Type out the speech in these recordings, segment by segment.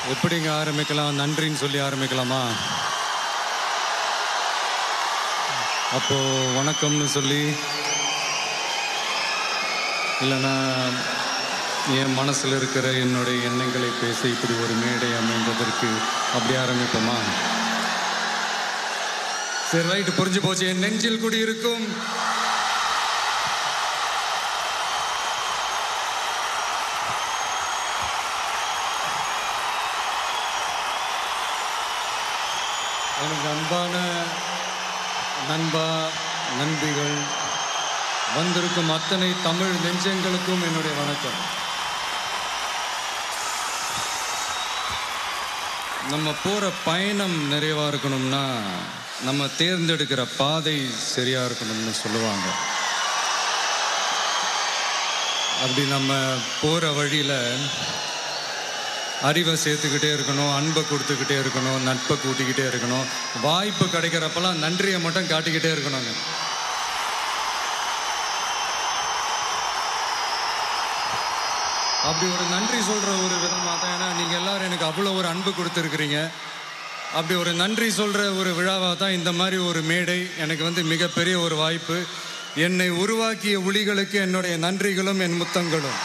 எப்படிங்க ஆரம்பிக்கலாம் நன்றின்னு சொல்லி ஆரம்பிக்கலாமா அப்போ வணக்கம்னு சொல்லி இல்லைன்னா என் மனசில் இருக்கிற என்னுடைய எண்ணங்களை பேச இப்படி ஒரு மேடை அமைந்ததற்கு அப்படி ஆரம்பிப்போமா சரி ரைட்டு புரிஞ்சு போச்சு என் நெஞ்சில் குடி இருக்கும் எனக்கு அன்பான நண்பா நண்பிகள் வந்திருக்கும் அத்தனை தமிழ் நெஞ்சங்களுக்கும் என்னுடைய வணக்கம் நம்ம போகிற பயணம் நிறைவா இருக்கணும்னா நம்ம தேர்ந்தெடுக்கிற பாதை சரியா இருக்கணும்னு சொல்லுவாங்க அப்படி நம்ம போகிற வழியில் அறிவை சேர்த்துக்கிட்டே இருக்கணும் அன்பை கொடுத்துக்கிட்டே இருக்கணும் நட்பை கூட்டிக்கிட்டே இருக்கணும் வாய்ப்பு கிடைக்கிறப்பெல்லாம் நன்றியை மட்டும் காட்டிக்கிட்டே இருக்கணுங்க அப்படி ஒரு நன்றி சொல்ற ஒரு விதமாக தான் ஏன்னா நீங்க எல்லாரும் எனக்கு அவ்வளோ ஒரு அன்பு கொடுத்துருக்கிறீங்க அப்படி ஒரு நன்றி சொல்ற ஒரு விழாவாக தான் இந்த மாதிரி ஒரு மேடை எனக்கு வந்து மிகப்பெரிய ஒரு வாய்ப்பு என்னை உருவாக்கிய ஒளிகளுக்கு என்னுடைய நன்றிகளும் என் முத்தங்களும்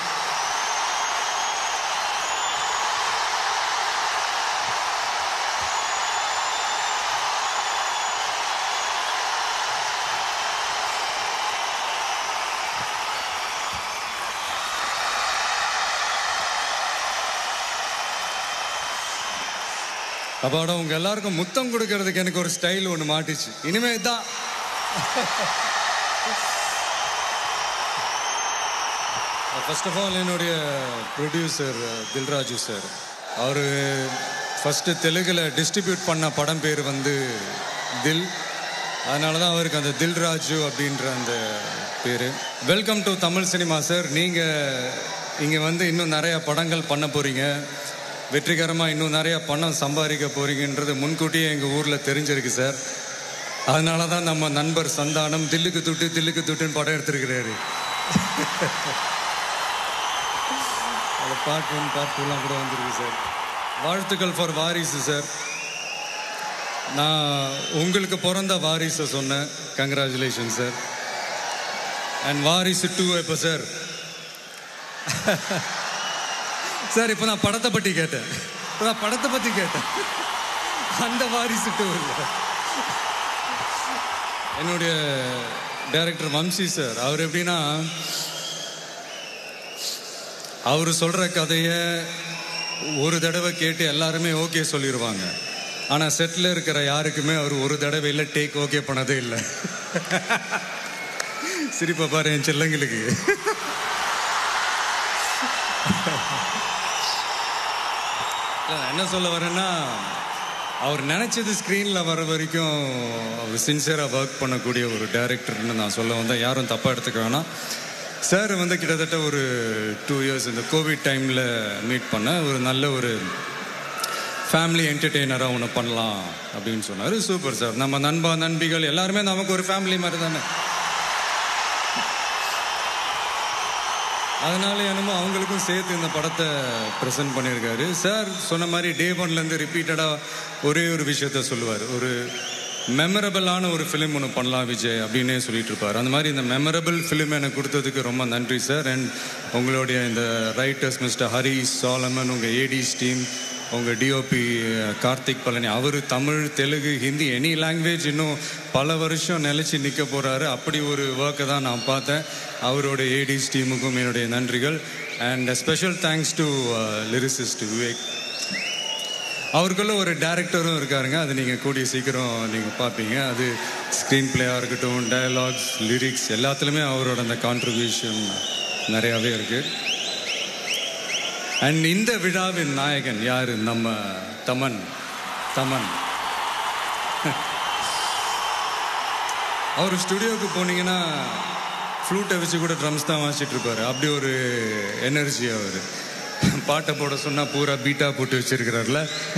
அப்பாடா உங்க எல்லாருக்கும் முத்தம் கொடுக்கறதுக்கு எனக்கு ஒரு ஸ்டைல் ஒன்று மாட்டிச்சு இனிமே தான் ஃபர்ஸ்ட் ஆஃப் ஆல் என்னுடைய ப்ரொடியூசர் தில்ராஜு சார் அவர் ஃபஸ்ட்டு தெலுங்கில் டிஸ்ட்ரிபியூட் பண்ண படம் பேர் வந்து தில் அதனால தான் அவருக்கு அந்த தில்ராஜு அப்படின்ற அந்த பேர் welcome to Tamil cinema sir நீங்கள் இங்கே வந்து இன்னும் நிறையா படங்கள் பண்ண போகிறீங்க வெற்றிகரமாக இன்னும் நிறையா பணம் சம்பாதிக்க போகிறீங்கன்றது முன்கூட்டியே எங்கள் ஊரில் தெரிஞ்சிருக்கு சார் அதனால தான் நம்ம நண்பர் சந்தானம் தில்லுக்கு துட்டு தில்லுக்கு துட்டுன்னு படம் எடுத்திருக்கிறாரு அது பார்ட் ஒன் பார்ட் டூலாம் கூட வந்திருக்கு சார் வாழ்த்துக்கள் ஃபார் வாரிசு சார் நான் உங்களுக்கு பிறந்த வாரிசை சொன்னேன் congratulation sir and Varisu two எப்போ சார் சார் இப்போ நான் படத்தை பற்றி கேட்டேன் இப்போ நான் படத்தை பற்றி கேட்டேன் அந்த வாரிசு டூ இல்லை என்னுடைய டைரக்டர் வம்சி சார் அவர் எப்படின்னா அவர் சொல்கிற கதையை ஒரு தடவை கேட்டு எல்லாருமே ஓகே சொல்லிடுவாங்க ஆனால் செட்டில் இருக்கிற யாருக்குமே அவர் ஒரு தடவையில் டேக் ஓகே பண்ணதே இல்லை சிரிப்பை பாரு என் செல்லங்களுக்கு இல்ல, நான் என்ன சொல்ல வரேன்னா அவர் நினைச்சது ஸ்க்ரீனில் வர வரைக்கும் அவர் சின்சியராக ஒர்க் பண்ணக்கூடிய ஒரு டைரக்டர்னு நான் சொல்ல வந்தேன் யாரும் தப்பாக எடுத்துக்க வேணாம் சார் வந்து கிட்டத்தட்ட ஒரு டூ இயர்ஸ் இந்த கோவிட் டைமில் மீட் பண்ண ஒரு நல்ல ஒரு ஃபேமிலி என்டர்டெய்னராக ஒன்று பண்ணலாம் அப்படின்னு சொன்னார் சூப்பர் சார் நம்ம நண்பா நண்பிகள் எல்லாருமே நமக்கு ஒரு ஃபேமிலி மாதிரி தானே அதனால என்னமோ அவங்களுக்கும் சேர்த்து இந்த படத்தை ப்ரெசென்ட் பண்ணியிருக்காரு சார் சொன்ன மாதிரி டே ஒன்லேருந்து ரிப்பீட்டடாக ஒரே ஒரு விஷயத்த சொல்லுவார் ஒரு மெமரபிளான ஒரு ஃபிலிம் ஒன்று பண்ணலாம் விஜய் அப்படின்னே சொல்லிட்டு இருப்பார் அந்த மாதிரி இந்த மெமரபிள் ஃபிலிம் எனக்கு கொடுத்ததுக்கு ரொம்ப நன்றி சார் அண்ட் உங்களுடைய இந்த ரைட்டர்ஸ் மிஸ்டர் ஹரி சாலமன் உங்கள் ஏடிஸ் டீம் உங்கள் டிஓபி கார்த்திக் பழனி அவர் தமிழ் தெலுங்கு ஹிந்தி எனி லாங்குவேஜ் இன்னும் பல வருஷம் நிலச்சி நிற்க போகிறாரு அப்படி ஒரு ஒர்க்கை தான் நான் பார்த்தேன் அவரோட ஏடிஸ் டீமுக்கும் என்னுடைய நன்றிகள் and special thanks to lyricist Vivek அவருக்குள்ள ஒரு டேரக்டரும் இருக்காருங்க அது நீங்கள் கூடிய சீக்கிரம் நீங்கள் பார்ப்பீங்க அது ஸ்க்ரீன் பிளேயாக இருக்கட்டும் டயலாக்ஸ் லிரிக்ஸ் எல்லாத்துலேயுமே அவரோட அந்த கான்ட்ரிபியூஷன் நிறையாவே இருக்குது அண்ட் இந்த விழாவின் நாயகன் யாரு நம்ம தமன் தமன் அவர் ஸ்டுடியோவுக்கு போனீங்கன்னா ஃப்ளூட்டை வச்சு கூட ட்ரம்ஸ் தான் வாசிச்சுட்டு இருப்பாரு அப்படி ஒரு எனர்ஜி அவர் பாட்டை போட சொன்னால் பூரா பீட்டா போட்டு வச்சிருக்கிறார்ல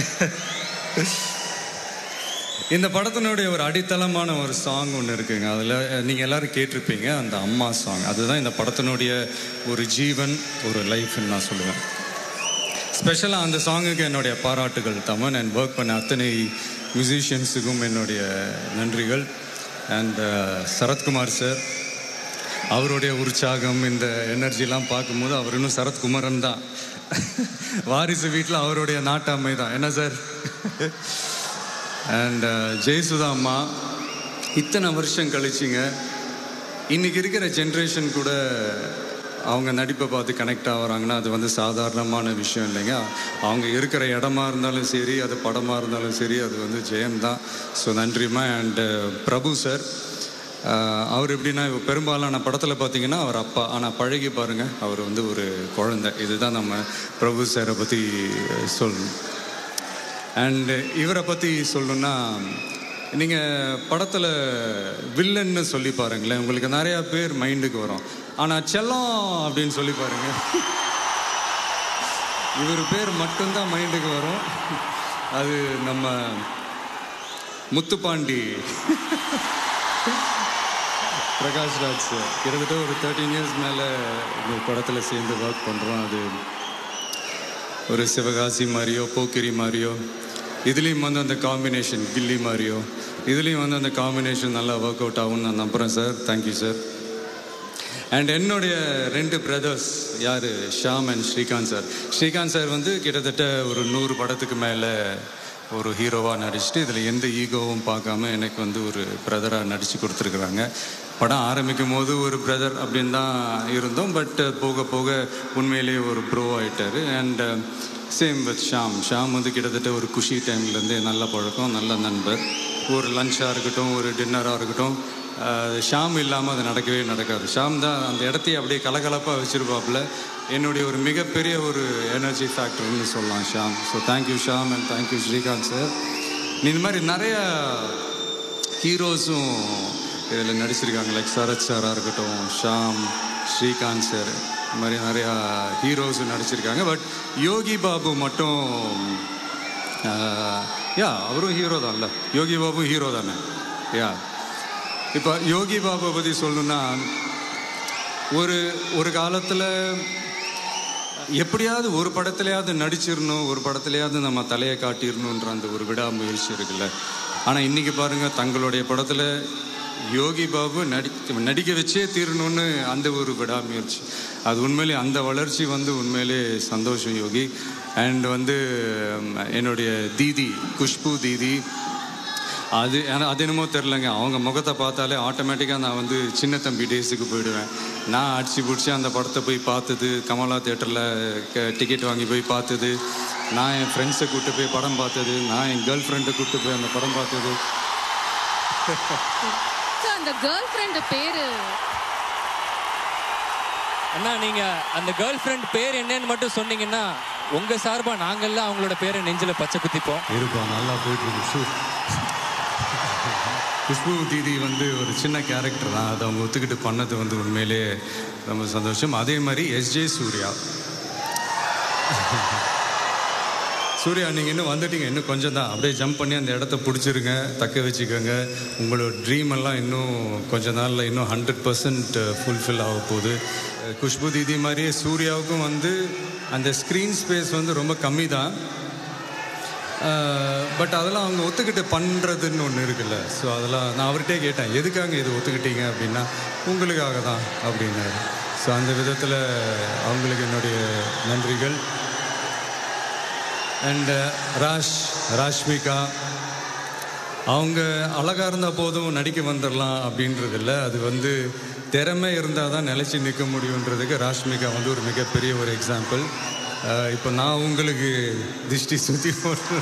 இந்த படத்தினுடைய ஒரு அடித்தளமான ஒரு சாங் ஒன்று இருக்குங்க அதில் நீங்கள் எல்லாரும் கேட்டிருப்பீங்க அந்த அம்மா சாங் அதுதான் இந்த படத்தினுடைய ஒரு ஜீவன் ஒரு லைஃப்னு நான் சொல்லுவேன் ஸ்பெஷலாக அந்த சாங்குக்கு என்னுடைய பாராட்டுகள் தமன் அண்ட் ஒர்க் பண்ண அத்தனை மியூசிஷியன்ஸுக்கும் என்னுடைய நன்றிகள் அண்ட் சரத்குமார் சார் அவருடைய உற்சாகம் இந்த எனர்ஜிலாம் பார்க்கும்போது அவர் இன்னும் சரத்குமரன் தான் வாரிசு வீட்டில் அவருடைய நாட்டாமை தான் என்ன சார் அண்ட் ஜெயசுதா அம்மா இத்தனை வருஷம் கழிச்சிங்க இன்னைக்கு இருக்கிற ஜென்ரேஷன் கூட அவங்க நடிப்பை பார்த்து கனெக்ட் ஆகுறாங்கன்னா அது வந்து சாதாரணமான விஷயம் இல்லைங்க அவங்க இருக்கிற இடமா இருந்தாலும் சரி அது படமாக இருந்தாலும் சரி அது வந்து ஜெயம் தான் ஸோ நன்றிம்மா அண்டு பிரபு சார் அவர் எப்படின்னா இப்போ பெரும்பாலான படத்தில் பார்த்தீங்கன்னா அவர் அப்பா ஆனால் பழகி பாருங்கள் அவர் வந்து ஒரு குழந்தை இதுதான் நம்ம பிரபு சாரை பற்றி சொல்லணும் அண்டு இவரை பற்றி சொல்லணும்னா நீங்கள் படத்தில் வில்லன்னு சொல்லி பாருங்களேன் உங்களுக்கு நிறையா பேர் மைண்டுக்கு வரும் ஆனால் செல்லம் அப்படின்னு சொல்லி பாருங்க இவர் பேர் மட்டும்தான் மைண்டுக்கு வரும் அது நம்ம முத்துப்பாண்டி பிரகாஷ் ராஜ் சார் கிட்டத்தட்ட ஒரு தேர்ட்டீன் இயர்ஸ் மேலே இந்த படத்தில் சேர்ந்து ஒர்க் பண்ணுறோம் அது ஒரு சிவகாசி மாதிரியோ போக்கிரி மாதிரியோ இதுலேயும் வந்து அந்த காம்பினேஷன் கில்லி மாதிரியோ இதுலேயும் வந்து அந்த காம்பினேஷன் நல்லா ஒர்க் அவுட் ஆகும்னு நான் நம்புகிறேன் சார் தேங்க்யூ சார் அண்ட் என்னுடைய ரெண்டு பிரதர்ஸ் யார் Shaam and Srikanth sir Srikanth sir வந்து கிட்டத்தட்ட ஒரு நூறு படத்துக்கு மேலே ஒரு ஹீரோவாக நடிச்சுட்டு இதில் எந்த ஈகோவும் பார்க்காம எனக்கு வந்து ஒரு பிரதராக நடித்து கொடுத்துருக்குறாங்க படம் ஆரம்பிக்கும் போது ஒரு பிரதர் அப்படின்னு தான் இருந்தோம் பட் போக போக உண்மையிலேயே ஒரு ப்ரோ ஆகிட்டார் and same with Shaam Shaam வந்து கிட்டத்தட்ட ஒரு குஷி டைம்லேருந்தே நல்ல பழக்கம் நல்ல நண்பர் ஒரு லஞ்சாக இருக்கட்டும் ஒரு டின்னராக இருக்கட்டும் அஹ், ஷாம் இல்லாமல் அது நடக்கவே நடக்காது ஷாம் தான் அந்த இடத்தையே அப்படியே கலகலப்பாக வச்சுருப்பாப்புல என்னுடைய ஒரு மிகப்பெரிய ஒரு எனர்ஜி ஃபேக்டர்னு சொல்லலாம் Shaam so thank you Shaam and thank you Srikanth sir இந்த மாதிரி நிறைய ஹீரோஸும் இதில் நடிச்சிருக்காங்க லைக் சரத் சாராக இருக்கட்டும் ஷாம் ஸ்ரீகாந்த் சார் இந்த மாதிரி நிறையா ஹீரோஸும் நடிச்சிருக்காங்க பட் யோகி பாபு மட்டும் யா அவரும் ஹீரோ தான்ல யோகி பாபு ஹீரோ தானே யா இப்போ யோகி பாபு பற்றி சொல்லணும்னா ஒரு ஒரு காலத்தில் எப்படியாவது ஒரு படத்துலையாவது நடிச்சிடணும் ஒரு படத்துலையாவது நம்ம தலையை காட்டிடணுன்ற அந்த ஒரு விடாமுயற்சி இருக்குல்ல ஆனால் இன்னைக்கு பாருங்க தங்களுடைய படத்தில் யோகி பாபு நடி நடிக்க வச்சே தீரணும்னு அந்த ஒரு விடாமுயற்சி அது உண்மையிலே அந்த வளர்ச்சி வந்து உண்மையிலே சந்தோஷம் யோகி அண்ட் வந்து ம், என்னுடைய தீதி குஷ்பு தீதி அது ஏன்னா அது என்னமோ தெரிலங்க அவங்க முகத்தை பார்த்தாலே ஆட்டோமேட்டிக்காக நான் வந்து சின்ன தம்பி டேஸுக்கு போயிடுவேன் நான் அடிச்சு பிடிச்சி அந்த படத்தை போய் பார்த்தது கமலா தேட்டரில் டிக்கெட் வாங்கி போய் பார்த்தது நான் என் ஃப்ரெண்ட்ஸை கூப்பிட்டு போய் படம் பார்த்தது நான் என் கேர்ள் ஃப்ரெண்டை கூப்பிட்டு போய் அந்த படம் பார்த்தது So, அந்த கேர்ள் ஃப்ரெண்ட் பேரு அண்ணா நீங்க அந்த கேர்ள் ஃப்ரெண்ட் பேர் என்னன்னு மட்டும் சொன்னீங்கன்னா உங்க சார்பா நாங்கெல்லாம் அவங்களோட பேரை நெஞ்சில பச்சை குத்திப்போம் இருப்போம் நல்லா போயிட்டு இருக்கு சூ குஷ்பு தீதி வந்து ஒரு சின்ன கேரக்டர் தான் அதை அவங்க ஒத்துக்கிட்டு பண்ணது வந்து உண்மையிலே ரொம்ப சந்தோஷம் அதே மாதிரி எஸ்ஜே சூர்யா சூர்யா நீங்கள் இன்னும் வந்துட்டீங்க இன்னும் கொஞ்சம் தான் அப்படியே ஜம்ப் பண்ணி அந்த இடத்த பிடிச்சிருங்க தக்க வச்சுக்கோங்க உங்களோட ட்ரீம் எல்லாம் இன்னும் கொஞ்ச நாளில் இன்னும் ஹண்ட்ரட் பர்சன்ட் ஃபுல்ஃபில் ஆக போகுது அஹ் குஷ்பு தீதி மாதிரியே சூர்யாவுக்கும் வந்து அந்த ஸ்க்ரீன் ஸ்பேஸ் வந்து ரொம்ப கம்மி தான் பட் அதெல்லாம் அவங்க ஒத்துக்கிட்டு பண்ணுறதுன்னு ஒன்று இருக்குல்ல ஸோ அதெல்லாம் நான் அவர்கிட்டே கேட்டேன் எதுக்காக இது ஒத்துக்கிட்டீங்க அப்படின்னா உங்களுக்காக தான் அப்படின்னாரு ஸோ அந்த விதத்தில் அவங்களுக்கு என்னுடைய நன்றிகள் அண்ட் ராஷ் ராஷ்மிகா அவங்க அழகாக இருந்த போதும் நடிக்க வந்துடலாம் அப்படின்றது இல்லை அது வந்து திறமை இருந்தால் தான் நிலைச்சி நிற்க முடியுன்றதுக்கு ராஷ்மிகா வந்து ஒரு மிகப்பெரிய ஒரு எக்ஸாம்பிள் இப்போ நான் உங்களுக்கு திஷ்டி சுற்றி போட்டு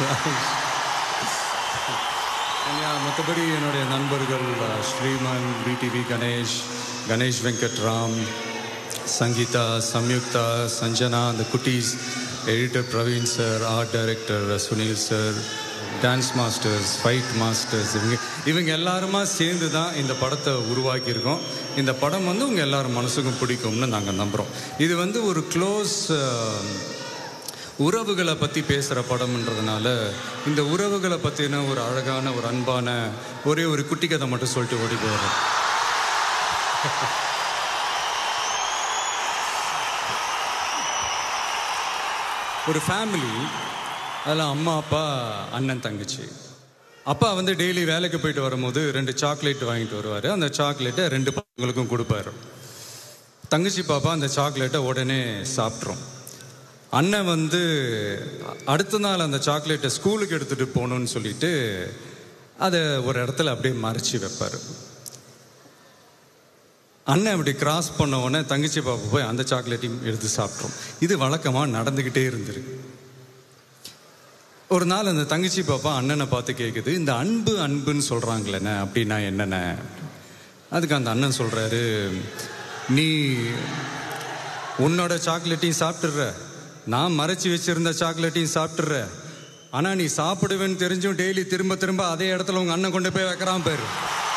மற்றபடி என்னுடைய நண்பர்கள் அஹ், ஸ்ரீமன் பிடிவி கணேஷ் கணேஷ் வெங்கட்ராம் சங்கீதா சம்யுக்தா சஞ்சனா அந்த குட்டீஸ் editor Praveen sir art director Sunil sir dance masters fight masters இவங்க இவங்க எல்லாருமா சேர்ந்து தான் இந்த படத்தை உருவாக்கியிருக்கோம் இந்த படம் வந்து உங்கள் எல்லாரும் மனசுக்கும் பிடிக்கும்னு நாங்கள் நம்புகிறோம் இது வந்து ஒரு க்ளோஸ் உறவுகளை பற்றி பேசுகிற படம்ன்றதுனால இந்த உறவுகளை பற்றின ஒரு அழகான ஒரு அன்பான ஒரே ஒரு குட்டி கதை மட்டும் சொல்லிட்டு ஓடி போயிடுறேன் ஒரு ஃபேமிலி அதில் அம்மா அப்பா அண்ணன் தங்கச்சி அப்பா வந்து டெய்லி வேலைக்கு போயிட்டு வரும்போது ரெண்டு சாக்லேட் வாங்கிட்டு வருவார் அந்த சாக்லேட்டை ரெண்டு பசங்களுக்கும் கொடுப்பாரு தங்கச்சி பாப்பா அந்த சாக்லேட்டை உடனே சாப்பிட்ரும் அண்ணன் வந்து அடுத்த நாள் அந்த சாக்லேட்டை ஸ்கூலுக்கு எடுத்துகிட்டு போகணும்னு சொல்லிட்டு அதை ஒரு இடத்துல அப்படியே மறைச்சி வைப்பார் அண்ணன் அப்படி கிராஸ் பண்ண உடனே தங்கச்சி பாப்பா போய் அந்த சாக்லேட்டையும் எடுத்து சாப்பிட்றோம் இது வழக்கமாக நடந்துக்கிட்டே இருந்திருக்கு ஒரு நாள் அந்த தங்கச்சி பாப்பா அண்ணனை பார்த்து கேட்குது இந்த அன்பு அன்புன்னு சொல்கிறாங்களேண்ணே அப்படின்னா என்னென்ன அதுக்கு அந்த அண்ணன் சொல்கிறாரு நீ உன்னோட சாக்லேட்டையும் சாப்பிட்டுடுற நான் மறைச்சி வச்சிருந்த சாக்லேட்டையும் சாப்பிட்டுடுற ஆனால் நீ சாப்பிடுவேன்னு தெரிஞ்சும் டெய்லி திரும்ப திரும்ப அதே இடத்துல உங்கள் அண்ணன் கொண்டு போய் வைக்கிறான் பேர்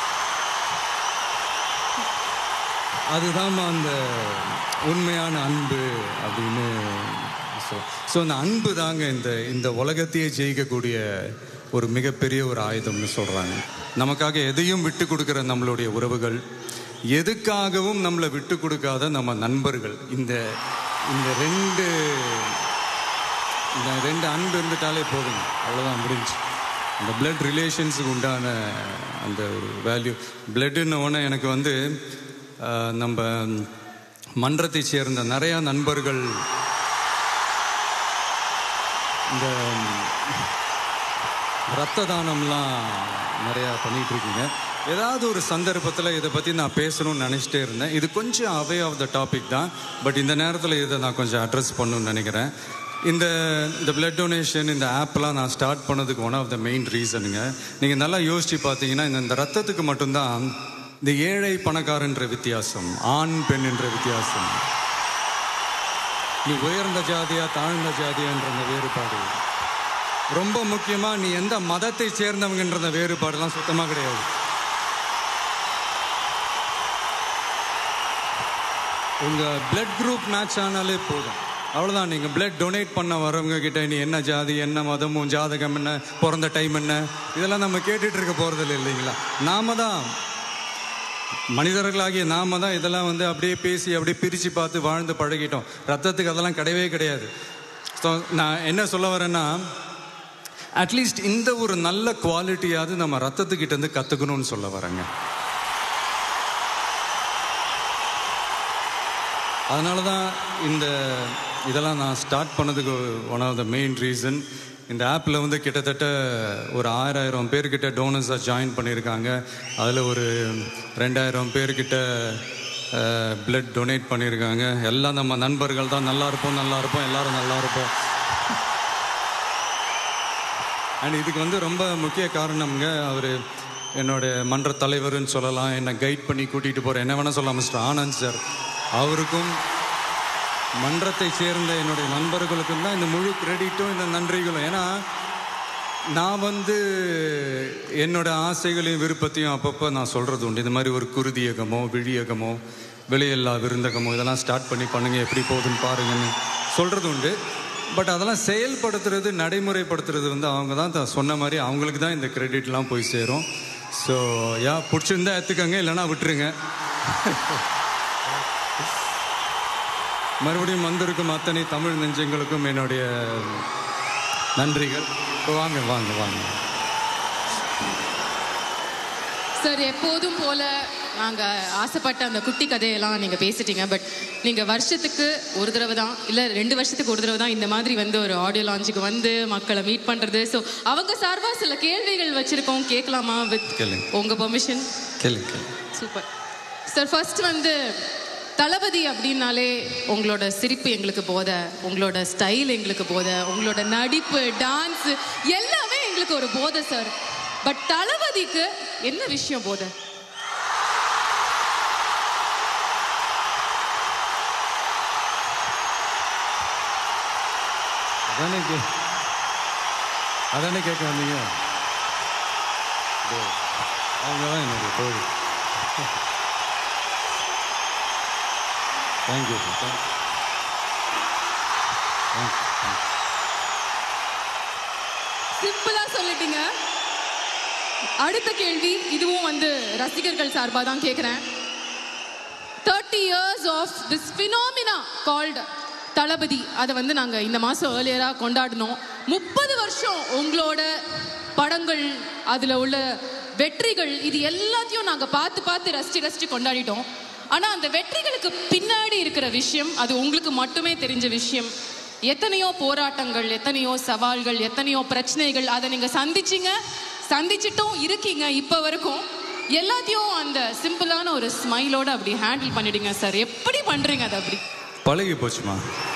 அதுதான் அந்த உண்மையான அன்பு அப்படின்னு ஸோ அந்த அன்பு தாங்க இந்த இந்த உலகத்தையே ஜெயிக்கக்கூடிய ஒரு மிகப்பெரிய ஒரு ஆயுதம்னு சொல்கிறாங்க நமக்காக எதையும் விட்டு கொடுக்குற நம்மளுடைய உறவுகள் எதுக்காகவும் நம்மளை விட்டு கொடுக்காத நம்ம நண்பர்கள் இந்த இந்த ரெண்டு இந்த ரெண்டு அன்பு இருந்துட்டாலே போதுங்க அவ்வளோதான் முடிஞ்சு அந்த பிளட் ரிலேஷன்ஸுக்கு உண்டான அந்த ஒரு வேல்யூ பிளட்டுன்னு உடனே எனக்கு வந்து ஆஹ், நம்ம மன்றத்தை சேர்ந்த நிறையா நண்பர்கள் இந்த ரத்த தானம்லாம் நிறையா பண்ணிட்டு இருக்கீங்க ஏதாவது ஒரு சந்தர்ப்பத்தில் இதை பற்றி நான் பேசணும்னு நினச்சிட்டே இருந்தேன் இது கொஞ்சம் அவே ஆஃப் த டாபிக் தான் பட் இந்த நேரத்தில் இதை நான் கொஞ்சம் அட்ரஸ் பண்ணணும்னு நினைக்கிறேன் இந்த இந்த பிளட் டொனேஷன் இந்த ஆப்லாம் நான் ஸ்டார்ட் பண்ணதுக்கு ஒன் ஆஃப் த மெயின் ரீசனுங்க நீங்கள் நல்லா யோசிச்சு பார்த்தீங்கன்னா இந்த இந்த ரத்தத்துக்கு மட்டும்தான் இந்த ஏழை பணக்காரன்ற வித்தியாசம் ஆண் பெண் என்ற வித்தியாசம் நீ உயர்ந்த ஜாதியா தாழ்ந்த ஜாதியான்ற அந்த வேறுபாடு ரொம்ப முக்கியமா நீ எந்த மதத்தை சேர்ந்தவங்கன்ற அந்த வேறுபாடுலாம் சுத்தமா கிடையாது உங்க பிளட் குரூப் மேட்ச் ஆனாலே போதும் அவ்வளவுதான் நீங்க பிளட் டொனேட் பண்ண வரவங்க கிட்ட நீ என்ன ஜாதி என்ன மதம் உன் ஜாதகம் என்ன பிறந்த டைம் என்ன இதெல்லாம் நம்ம கேட்டுட்டு இருக்க போறதில்லை இல்லைங்களா நாம தான் மனிதர்களாகிய நாம தான் இதெல்லாம் வந்து அப்படியே பேசி அப்படியே பிரித்து பார்த்து வாழ்ந்து பழகிட்டோம் ரத்தத்துக்கு அதெல்லாம் கிடையவே கிடையாது ஸோ நான் என்ன சொல்ல வரேன்னா அட்லீஸ்ட் இந்த ஒரு நல்ல குவாலிட்டியாவது நம்ம ரத்தத்துக்கிட்ட இருந்து கற்றுக்கணும்னு சொல்ல வரேங்க அதனால தான் இந்த இதெல்லாம் நான் ஸ்டார்ட் பண்ணதுக்கு one of the main reason இந்த ஆப்பில் வந்து கிட்டத்தட்ட ஒரு ஆறாயிரம் பேர்கிட்ட டோனர்ஸாக ஜாயின் பண்ணியிருக்காங்க அதில் ஒரு ரெண்டாயிரம் பேர்கிட்ட பிளட் டொனேட் பண்ணியிருக்காங்க எல்லாம் நம்ம நண்பர்கள் தான் நல்லா இருப்போம் நல்லா இருப்போம் எல்லாரும் நல்லா இருப்போம் அண்ட் இதுக்கு வந்து ரொம்ப முக்கிய காரணம்ங்க அவர் என்னோட மன்ற தலைவர்னு சொல்லலாம் என்னை கைட் பண்ணி கூட்டிகிட்டு போகிற என்ன வேணால் சொல்லலாம் மிஸ்டர் ஆனந்த் சார் அவருக்கும் மன்றத்தை சேர்ந்த என்னுடைய நண்பர்களுக்கும் தான் இந்த முழு கிரெடிட்டும் இந்த நன்றிகளும் ஏன்னா நான் வந்து என்னோட ஆசைகளையும் விருப்பத்தையும் அப்பப்போ நான் சொல்கிறது உண்டு இந்த மாதிரி ஒரு குருதியகமோ விழியகமோ வெளியில்லா விருந்தகமோ இதெல்லாம் ஸ்டார்ட் பண்ணி பண்ணுங்க எப்படி போகுதுன்னு பாருங்கன்னு சொல்கிறது உண்டு பட் அதெல்லாம் செயல்படுத்துறது நடைமுறைப்படுத்துறது வந்து அவங்க தான் த- சொன்ன மாதிரி அவங்களுக்கு தான் இந்த கிரெடிட்லாம் போய் சேரும் ஸோ யா பிடிச்சிருந்தா எடுத்துக்கங்க இல்லைன்னா விட்டுருங்க மறுபடியும் வந்திருக்கும் அத்தனை தமிழ் நெஞ்சங்களுக்கும் என்னுடைய நன்றிகள் வாங்க வாங்க வாங்க சார் எப்போதும் போல நாங்க ஆசைப்பட்ட அந்த குட்டி கதையெல்லாம் நீங்க பேசிட்டீங்க பட் நீங்க வருஷத்துக்கு ஒரு தடவை தான் இல்ல ரெண்டு வருஷத்துக்கு ஒரு தடவை தான் இந்த மாதிரி வந்து ஒரு ஆடியோ லான்ச்சுக்கு வந்து மக்களை மீட் பண்றது ஸோ அவங்க சார்பா சில கேள்விகள் வச்சிருக்கோம் கேட்கலாமா வித் கேளுங்க. உங்க பெர்மிஷன் கேளுங்க கேளுங்க சூப்பர் சார் ஃபர்ஸ்ட் வந்து தளபதி அப்படின்னாலே உங்களோட சிரிப்பு எங்களுக்கு போத உங்களோட ஸ்டைல் எங்களுக்கு போத உங்களோட நடிப்பு டான்ஸ் எல்லாமே எங்களுக்கு ஒரு போதை சார் பட் தளபதிக்கு என்ன விஷயம் போதை அதானே கே அதானே கேட்க வந்தீங்க இதோ, அவங்க தான் என்னுடைய தோழி தேங்க்யூ தேங்க்யூ சிம்பிளா சொல்லிட்டீங்க அடுத்த கேள்வி இதுவும் வந்து ரசிகர்கள் சார்பாக தான் கேட்குறேன் thirty years of this phenomena called Thalapathy அதை வந்து நாங்கள் இந்த மாதம் ஏர்லியராக கொண்டாடினோம் முப்பது வருஷம் உங்களோட படங்கள் அதில் உள்ள வெற்றிகள் இது எல்லாத்தையும் நாங்கள் பார்த்து பார்த்து ரசித்து ரசித்து கொண்டாடிட்டோம் ஆனால் அந்த வெற்றிகளுக்கு பின்னாடி இருக்கிற விஷயம் அது உங்களுக்கு மட்டுமே தெரிஞ்ச விஷயம் எத்தனையோ போராட்டங்கள் எத்தனையோ சவால்கள் எத்தனையோ பிரச்சனைகள் அதை நீங்கள் சந்திச்சிங்க சந்திச்சிட்டும் இருக்கீங்க இப்போ வரைக்கும் எல்லாத்தையும் அந்த சிம்பிளான ஒரு ஸ்மைலோட அப்படி ஹேண்டில் பண்ணிடுங்க சார் எப்படி பண்ணுறீங்க அதை அப்படி பழகி போச்சுமா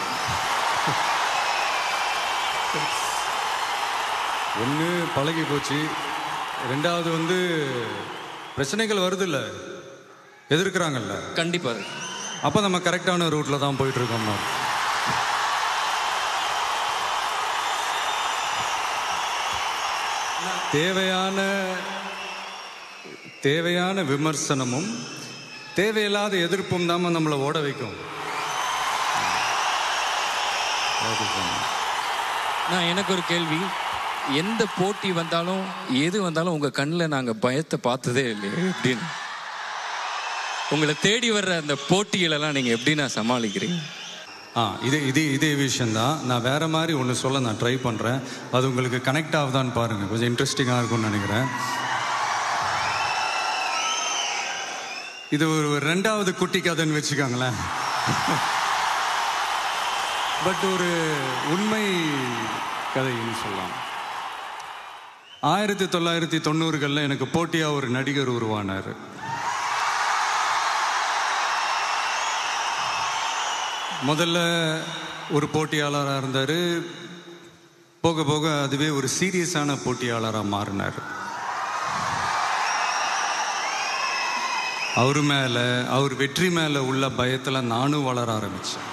ஒன்று பழகி போச்சு ரெண்டாவது வந்து பிரச்சனைகள் வருதுல்ல எதிர்க்கிறாங்கல்ல கண்டிப்பா அப்போ நம்ம கரெக்டான ரூட்டில் தான் போயிட்டு இருக்கோம்னா தேவையான தேவையான விமர்சனமும் தேவையில்லாத எதிர்ப்பும் தான் நம்மளை ஓட வைக்கும் Okay, sir. நான் எனக்கு ஒரு கேள்வி எந்த போட்டி வந்தாலும் எது வந்தாலும் உங்க கண்ணில் நாங்க பயத்தை பார்த்ததே இல்லையே எப்படின்னு உங்களை தேடி வர்ற அந்த போட்டிகளெல்லாம் நீங்க எப்படி நான் சமாளிக்கிறீங்க ஆ இது இது இதே விஷயந்தான் நான் வேற மாதிரி ஒன்று சொல்ல நான் ட்ரை பண்ணுறேன் அது உங்களுக்கு கனெக்ட் ஆகுதான்னு பாருங்கள் கொஞ்சம் இன்ட்ரெஸ்டிங்காக இருக்கும்னு நினைக்கிறேன் இது ஒரு ஒரு ரெண்டாவது குட்டி கதைன்னு வச்சுக்கோங்களேன் பட் ஒரு உண்மை கதைன்னு சொல்லலாம் ஆயிரத்தி தொள்ளாயிரத்தி தொண்ணூறுகளில் எனக்கு போட்டியாக ஒரு நடிகர் உருவானார் முதல்ல ஒரு போட்டியாளராக இருந்தார் போக போக அதுவே ஒரு சீரியஸான போட்டியாளராக மாறினார் அவர் மேலே அவர் வெற்றி மேலே உள்ள பயத்தில் நானும் வளர ஆரம்பித்தேன்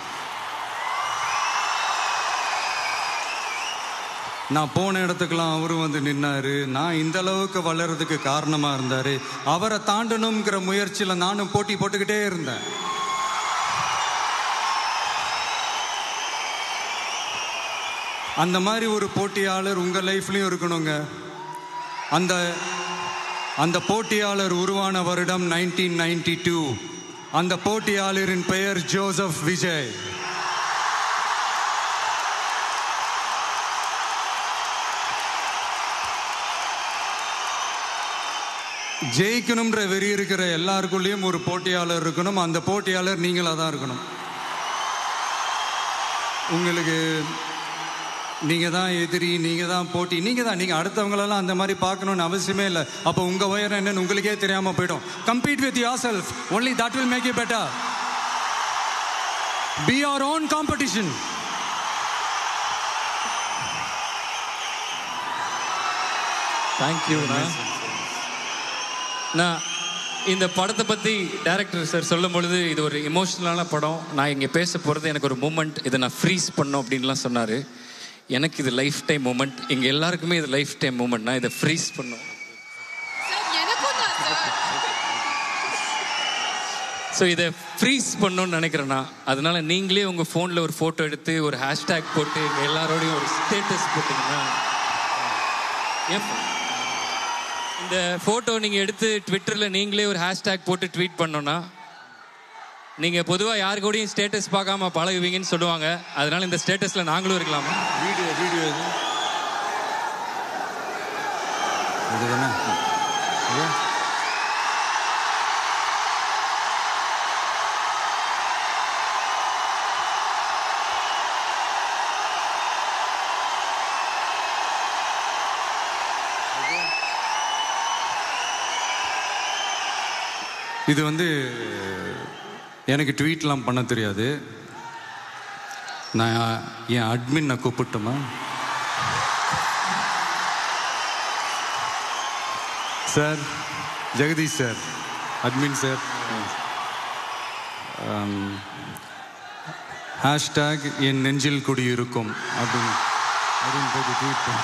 நான் போன இடத்துக்கெல்லாம் அவரும் வந்து நின்னாரு நான் இந்த அளவுக்கு வளர்றதுக்கு காரணமாக இருந்தார் அவரை தாண்டணுங்கிற முயற்சியில் நானும் போட்டி போட்டுக்கிட்டே இருந்தேன் அந்த மாதிரி ஒரு போட்டியாளர் உங்க லைஃப்லயும் இருக்கணுங்க அந்த அந்த போட்டியாளர் உருவான வருடம் நைன்டீன் நைன்டி டூ அந்த போட்டியாளரின் பெயர் ஜோசப் விஜய் ஜெயிக்கணும்ன்ற வெறி இருக்கிற எல்லாருக்குள்ளேயும் ஒரு போட்டியாளர் இருக்கணும் அந்த போட்டியாளர் நீங்களாக தான் இருக்கணும் உங்களுக்கு நீங்க தான் எதிரி நீங்க தான் போட்டி நீங்க தான் நீங்க அடுத்தவங்களெல்லாம் அந்த மாதிரி பார்க்கணும்னு அவசியமே இல்லை அப்போ உங்க உயரம் என்னன்னு உங்களுக்கே தெரியாம போயிடும் compete with yourself only that will make you better be your own competition தேங்க்யூண்ணா நான் இந்த படத்தை பற்றி டைரக்டர் சார் சொல்லும் பொழுது இது ஒரு எமோஷ்னலான படம் நான் இங்கே பேச போகிறது எனக்கு ஒரு மூமெண்ட் இதை நான் ஃப்ரீஸ் பண்ணோம் அப்படின்லாம் சொன்னார் எனக்கு இது லைஃப் டைம் மூமெண்ட் இங்கே எல்லாருக்குமே இது லைஃப் டைம் மூமெண்ட் நான் இதை ஃப்ரீஸ் பண்ணோம் சார் எனக்கும் தான் சார் ஸோ இதை ஃப்ரீஸ் பண்ணணும்னு நினைக்கிறேன்னா அதனால நீங்களே உங்கள் ஃபோனில் ஒரு ஃபோட்டோ எடுத்து ஒரு ஹேஷ்டேக் போட்டு எங்கள் எல்லாரோடையும் ஒரு ஸ்டேட்டஸ் போட்டிங்கன்னா ஏன் phone? இந்த ஃபோட்டோ நீங்கள் எடுத்து ட்விட்டரில் நீங்களே ஒரு ஹேஷ்டேக் போட்டு ட்வீட் பண்ணோன்னா நீங்கள் பொதுவாக யாரு கூடயும் ஸ்டேட்டஸ் பார்க்காம பழகுவீங்கன்னு சொல்லுவாங்க அதனால இந்த ஸ்டேட்டஸில் நாங்களும் இருக்கலாமா வீடியோ வீடியோ இது இதுதானே இது? இது வந்து எனக்கு ட்வீட்லாம் பண்ண தெரியாது நான் என் அட்மின் கூப்பிட்டுமா sir Jagadish sir admin sir hashtag என் நெஞ்சில் குடியிருக்கும் அப்படின்னு அப்படின்னு போட்டு ட்வீட் பண்ண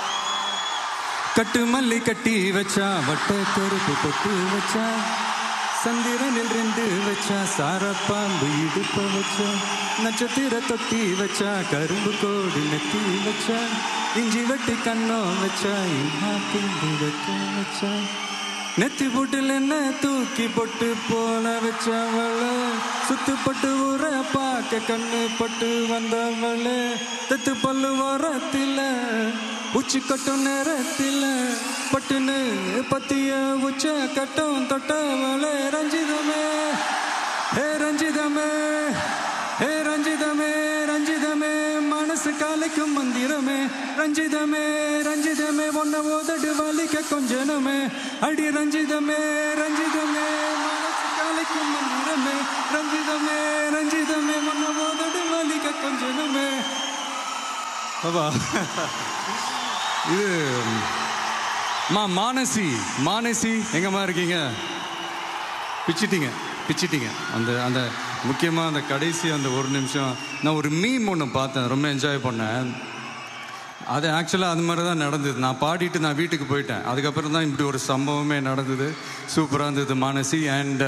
கட்டு மல்லி கட்டி வச்சா வட்ட கருப்பு பொட்டு வச்சா சந்திரனில் ரெண்டு வச்சா சாரப்பாம்பு இடுப்ப வச்சா நட்சத்திர தொட்டி வச்சா கரும்பு கோடு நெத்தி வச்சா இஞ்சி வெட்டி கண்ணம் வச்சா இன்னா பிண்டு வைக்க வச்சா நெத்தி போட்டில் என்ன தூக்கி போட்டு போல வச்சவள சுத்து பட்டு ஊற பார்க்க கண்ணு பட்டு வந்தவள தத்து பல்லு ஓரத்தில உச்சி கட்டும் நேரத்தில பட்டுன்னு பத்திய உச்ச கட்டும் தொட்டவளே ரஞ்சிதமே ஹே ரஞ்சிதமே ஹே ரஞ்சிதமே ரஞ்சிதமே மனசு காலைக்கும் மந்திரமே ரஞ்சிதமே ரஞ்சிதமே ஒன்ன ஓதடு வலிக்க கொஞ்சனமே அடி ரஞ்சிதமே ரஞ்சிதமே மனசு காலைக்கும் மந்திரமே ரஞ்சிதமே ரஞ்சிதமே ஒன்ன ஓதடு வலிக்க கொஞ்சனமே பாபா இது மா மானசி மானசி எங்கம்மா இருக்கீங்க பிச்சிட்டீங்க பிச்சிட்டீங்க அந்த அந்த முக்கியமாக அந்த கடைசி அந்த ஒரு நிமிஷம் நான் ஒரு மீம் ஒன்று பார்த்தேன் ரொம்ப என்ஜாய் பண்ணேன் அது ஆக்சுவலாக அது மாதிரி தான் நடந்தது நான் பாடிட்டு நான் வீட்டுக்கு போயிட்டேன் அதுக்கப்புறம் தான் இப்படி ஒரு சம்பவமே நடந்தது சூப்பராக இருந்தது மானசி அண்ட்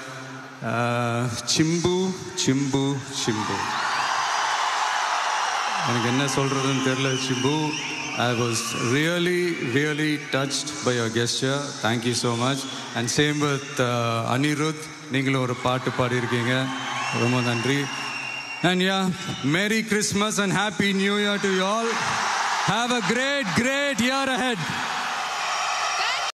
சிம்பு சிம்பு சிம்பு எனக்கு என்ன சொல்கிறதுன்னு தெரில Simbu I was really really touched by your gesture thank you so much and same with Anirudh நீங்களும் ஒரு பாட்டு பாடியிருக்கீங்க ரொம்ப நன்றி and yeah merry Christmas and happy new year to all have a great great year ahead